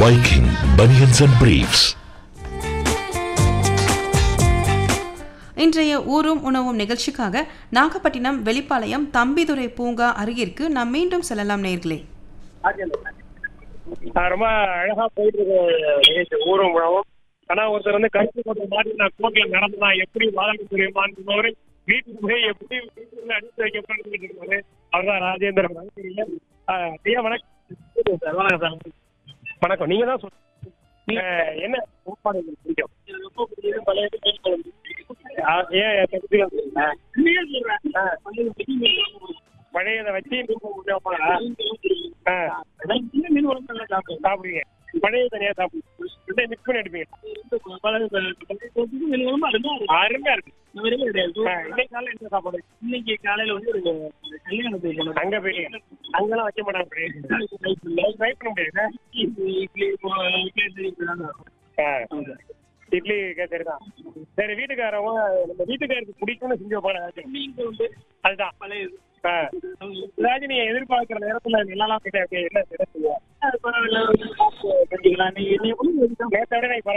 Viking Bunions and Briefs. இன்றைய ஊரும் உணவும் நிகழ்ச்சிக்காக நாகப்பட்டினம் வெளிப்பாளையம் தம்பிதுரை பூங்கா அருகிற்கு நாம் மீண்டும் செல்லலாம் நேர்களே ஆஹ் ரொம்ப அழகா போயிட்டு இருக்கு நிகழ்ச்சி ஊரும் உணவும் ஆனா ஒருத்தர் வந்து கருத்து போட்டு மாட்டி நான் கோட்ல நடந்தா எப்படி வாழ தெரியுமான்னு சொன்னவரு வீட்டுக்கு போய் எப்படி வீட்டுக்குள்ள அடித்து வைக்கப்படுன்னு இருக்காரு அவர்தான் ராஜேந்திரன் வணக்கம் ஆஹ் ஐயா வணக்கம் சார் வணக்கம் சார் வணக்கம் நீங்க தான் சொல்லுங்க ஆஹ் என்ன சாப்பாடு உங்களுக்கு பிடிக்கும் ரொம்ப பிடிச்சது பழைய மீன் குழம்பு. ஆஹ் ஏன் கருத்துக்கள் சொல்லுங்க. ஆஹ் பழையதை வச்சு மீன் குழம்பு முடியாமா மீன் குழம்பு நல்லா சாப்பிடுங்க சாப்பிடுவீங்க பழைய தனியா சாப்பிடுங்க ரெண்டையும் மிக்ஸ் பண்ணி எடுப்பீங்க அருமையா இருக்கு ஆ, இன்னைக்கு காலையில என்ன சாப்பாடு இன்னைக்கு காலையில வந்து ஒரு கல்யாணத்துக்கு போனோம் அங்க போய் அங்கெல்லாம் வைக்க மாட்டாங்க ட்ரை பண்ண முடியாது இட்லி இட்லி கேசரி தான் சரி வீட்டுக்காரவங்க நம்ம வீட்டுக்காருக்கு பிடிக்கும்னு செஞ்சு வைப்பாங்க அதுதான் ஆ. ஏதாச்சும் நீங்க எதிர்பார்க்கிற நேரத்துல என்னெல்லாம் கிட்ட என்ன என்ன செய்வா நேற்றை விட நீங்க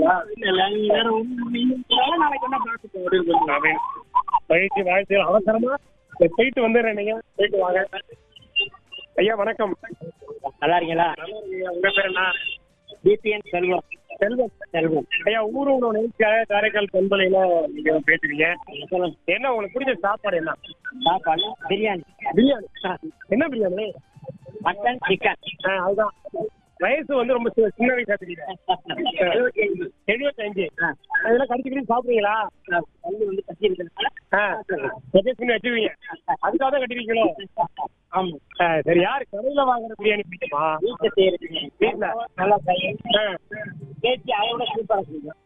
பரவாயில்ல பயிற்சி வாழ்த்து அவசரமா போயிட்டு வந்துடுறேன் நீங்க போயிட்டு வாங்க ஐயா வணக்கம் நல்லா இருக்கீங்களா நல்லா இருக்கீங்க. உங்க பேர் என்ன பிபிஎன் செல்வம் செல்வம் செல்வம் ஐயா ஊர் உணவு நிகழ்ச்சியாக காரைக்கால் பண்பலையில நீங்க பேசுறீங்க என்ன உங்களுக்கு பிடிச்ச சாப்பாடு என்ன சாப்பாடு பிரியாணி பிரியாணி என்ன பிரியாணி மட்டன் சிக்கன் ஆ, அதுதான் வயசு வந்து ரொம்ப சி- சின்ன வயசா தெரியல எழுபத்தஞ்சு அதெல்லாம் கடிச்சு கடிச்சு சாப்பிடுறீங்களா பல்லு வந்து கட்டி இருக்கிறதுனால சஜஸ்ட் பண்ணி வச்சுருவீங்க அதுக்காக தான் கட்டிருக்கீங்களோ ஆமா ஆ, சரி யாரு கடையில வாங்குற பிரியாணி பிடிக்குமா வீட்டில் செய்யறது வீட்டுல நல்லா செய்யும் ஆ, கேட்டு அதை விட சூப்பராக செய்யும்